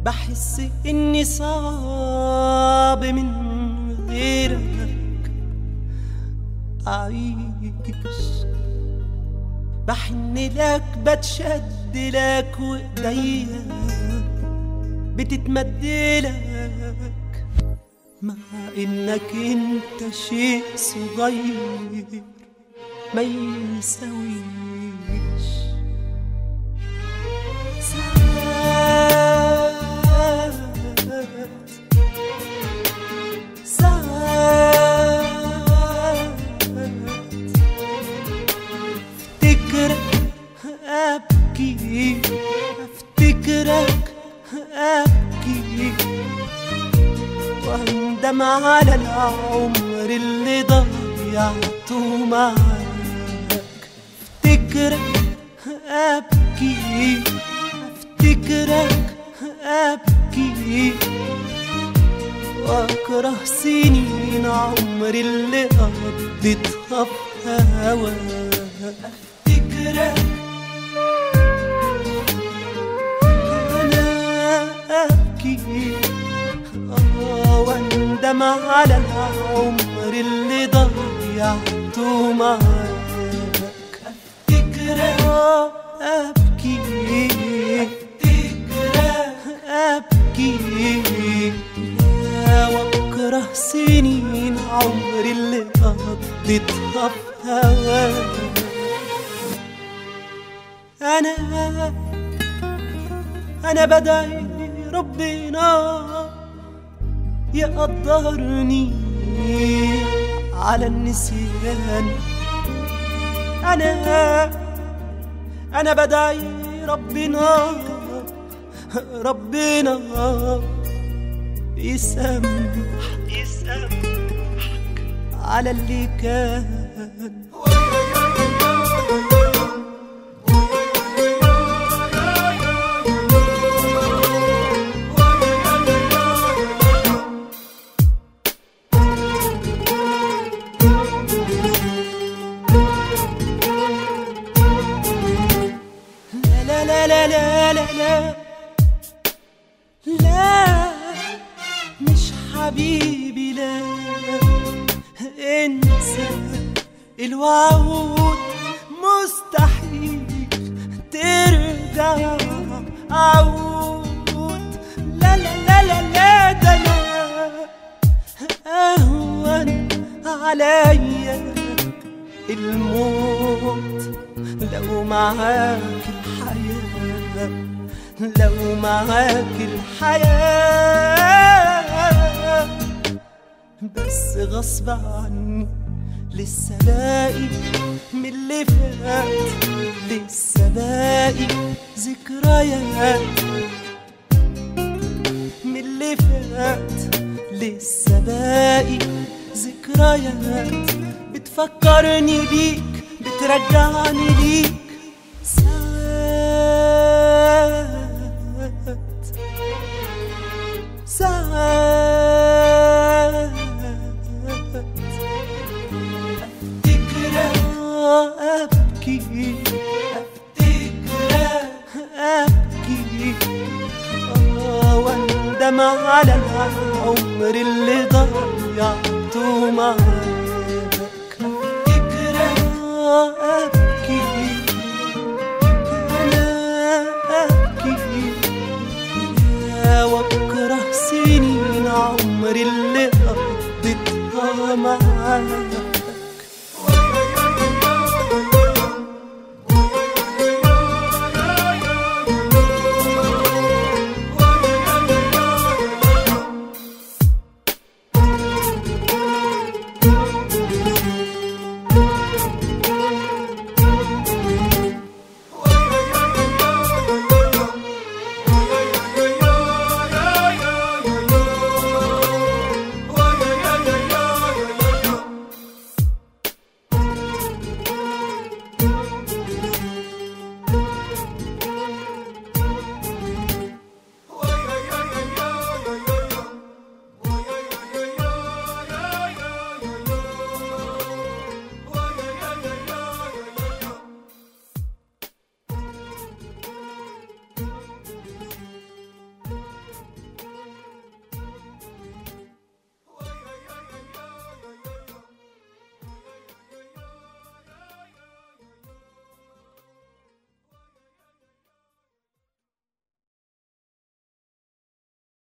بحس اني صعب من غيرك اعيش بحن لك بتشد لك وايديا بتتمد لك مع انك انت شيء صغير ما يساويش ساعات ساعات افتكرك ابكي افتكرك ابكي واندم على العمر اللي ضيعته معاك افتكرك ابكي افتكرك ابكي واكره سنين عمري اللي قضيتها في هواك افتكرك انا ابكي اه واندم على العمر اللي ضيعته معاك افتكرك اه ابكي افتكرك ابكي يا واكره سنين عمري اللي قضيتها في هواك انا انا بدعي ربنا يقدرني على النسيان انا انا بدعي ربنا ربنا يسامح يسامح على اللي كان لا لا لا لا لا لا لا مش حبيبي لا انسى الوعود مستحيل ترجع عود لا لا لا لا لا ده انا اهون عليا الموت لو معاك الحياة لو معاك الحياة بس غصب عني لسه باقي من اللي فات لسه باقي ذكريات من اللي فات لسه باقي ذكريات بتفكرني بيك بترجعني ليك ساعات ساعات افتكرك ابكي افتكرك ابكي آه، واندم على العمر اللي ضيعته معاك افتكرك ابكي انا ابكي يا واكره سنين عمري اللي قضيتها معاك